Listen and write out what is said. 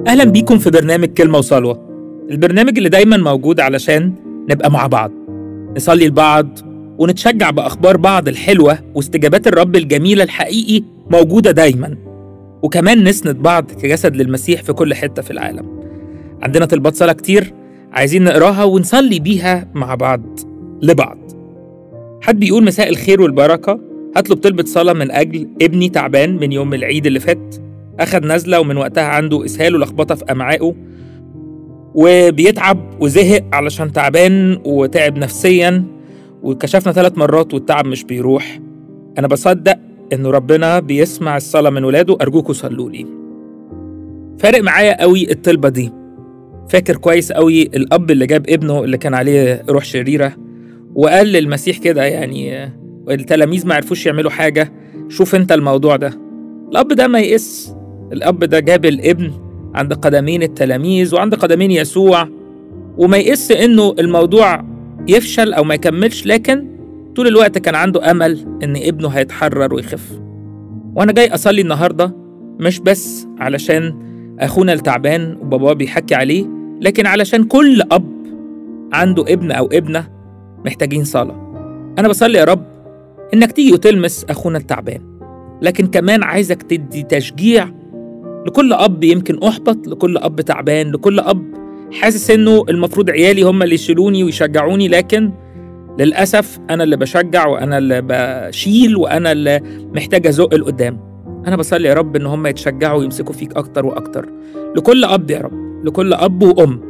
أهلا بيكم في برنامج كلمة وصلوة البرنامج اللي دايما موجود علشان نبقى مع بعض نصلي لبعض ونتشجع بأخبار بعض الحلوة واستجابات الرب الجميلة الحقيقي موجودة دايما وكمان نسند بعض كجسد للمسيح في كل حتة في العالم عندنا طلبات صلاة كتير عايزين نقراها ونصلي بيها مع بعض لبعض حد بيقول مساء الخير والبركة هطلب طلبة صلاة من أجل ابني تعبان من يوم العيد اللي فات أخد نزلة ومن وقتها عنده إسهال ولخبطة في أمعائه وبيتعب وزهق علشان تعبان وتعب نفسيا وكشفنا ثلاث مرات والتعب مش بيروح أنا بصدق إنه ربنا بيسمع الصلاة من ولاده أرجوكوا صلوا لي فارق معايا قوي الطلبة دي فاكر كويس قوي الأب اللي جاب ابنه اللي كان عليه روح شريرة وقال للمسيح كده يعني التلاميذ ما عرفوش يعملوا حاجة شوف انت الموضوع ده الأب ده ما يقس الأب ده جاب الابن عند قدمين التلاميذ وعند قدمين يسوع وما يقس إنه الموضوع يفشل أو ما يكملش لكن طول الوقت كان عنده أمل إن ابنه هيتحرر ويخف وأنا جاي أصلي النهاردة مش بس علشان أخونا التعبان وباباه بيحكي عليه لكن علشان كل أب عنده ابن أو ابنة محتاجين صلاة أنا بصلي يا رب إنك تيجي وتلمس أخونا التعبان لكن كمان عايزك تدي تشجيع لكل أب يمكن أحبط لكل أب تعبان لكل أب حاسس إنه المفروض عيالي هم اللي يشيلوني ويشجعوني لكن للأسف أنا اللي بشجع وأنا اللي بشيل وأنا اللي محتاج أزق لقدام أنا بصلي يا رب إن هم يتشجعوا ويمسكوا فيك أكتر وأكتر لكل أب يا رب لكل أب وأم